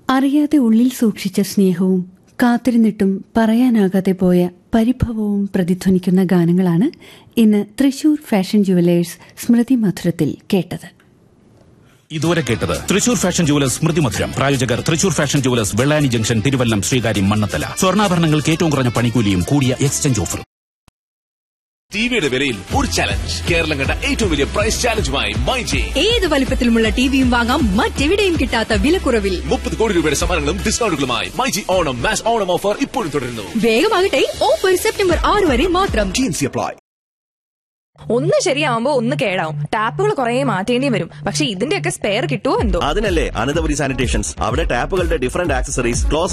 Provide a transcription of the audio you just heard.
അറിയാതെ ഉള്ളിൽ സൂക്ഷിച്ച സ്നേഹവും കാത്തിരുന്നിട്ടും പറയാനാകാതെ പോയ പരിഭവവും പ്രതിധ്വനിക്കുന്ന ഗാനങ്ങളാണ് ഇന്ന് തൃശൂർ ഫാഷൻ ജുവലേഴ്സ് സ്മൃതി മധുരത്തിൽ കേട്ടത് ഇതുവരെ കേട്ടത് തൃശൂർ ഫാഷൻ ജുവലേഴ്സ് സ്മൃതി മധുരം പ്രായോജകർ Thrissur fashion jewellers Vellani junction Thiruvallam Sreekaryam Mannanthala സ്വർണ്ണാഭരണങ്ങൾക്ക് ഏറ്റവും കുറഞ്ഞ പണിക്കൂലിയും കൂടിയ എക്സ്ചേഞ്ച് ഓഫർ ടിവിയുടെ വിലയിൽ ഒരു ചലഞ്ച് കേരളം കണ്ട ഏറ്റവും വലിയ പ്രൈസ് ചാലഞ്ചുമായി മൈ ജി ഏത് വലിപ്പത്തിലുമുള്ള ടിവിയും വാങ്ങാം മറ്റെവിടെയും കിട്ടാത്ത വിലക്കുറവിൽ മുപ്പത് കോടി രൂപയുടെ സമ്മാനങ്ങളും ഡിസ്കൗണ്ടുകളുമായി my G Onam mass Onam offer ഇപ്പോഴും തുടരുന്നു വേഗമാകട്ടെ ഓഫർ സെപ്റ്റംബർ ആറ് വരെ മാത്രം ടീംസി അപ്ലൈ ഒന്ന് ശരിയാവുമ്പോ ഒന്ന് കേടാവും ടാപ്പുകൾ കുറെ മാറ്റേണ്ടി വരും പക്ഷെ ഇതിന്റെയൊക്കെ സ്പെയർ കിട്ടുമോ എന്തോ അതിനല്ലേ അനന്തപുരി സാനിറ്റേഷൻസ് അവിടെ ടാപ്പുകളുടെ ഡിഫറന്റ് ആക്സസറീസ് ക്ലോസ്